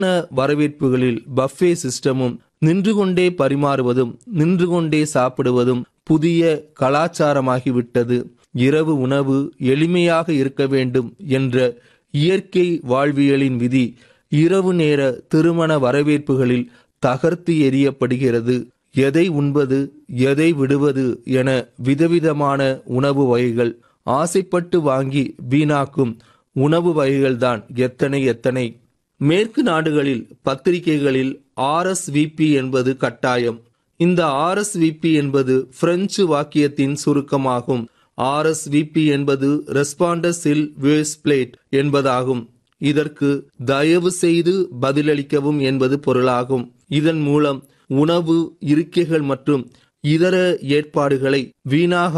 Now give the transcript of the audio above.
வரவேற்புகளில் buffet சிஸ்டமும் நின்று கொண்டே பரிமாறுவதும் நின்று கொண்டே சாப்பிடுவதும் புதிய கலாச்சாரமாகிவிட்டது இரவு உணவு எளிமையாக இருக்க வேண்டும் என்ற இயற்கை வாழ்வியலின் விதி இரவு நேர திருமண வரவேற்புகளில் தகர்த்து எறியப்படுகிறது எதை உண்பது எதை விடுவது என விதவிதமான உணவு வகைகள் ஆசைப்பட்டு வாங்கி வீணாக்கும் உணவு வகைகள்தான் எத்தனை எத்தனை மேற்கு நாடுகளில் பத்திரிகைகளில் ஆர்எஸ்விபி என்பது கட்டாயம் இந்த ஆர்எஸ்விபி என்பது பிரெஞ்சு வாக்கியத்தின் சுருக்கமாகும் ஆர்எஸ்விபி என்பது ரெஸ்பாண்டஸ் இல் வேஸ் பிளேட் என்பதாகும் இதற்கு தயவு செய்து பதிலளிக்கவும் என்பது பொருளாகும் இதன் மூலம் உணவு இருக்கைகள் மற்றும் இதர ஏற்பாடுகளை வீணாக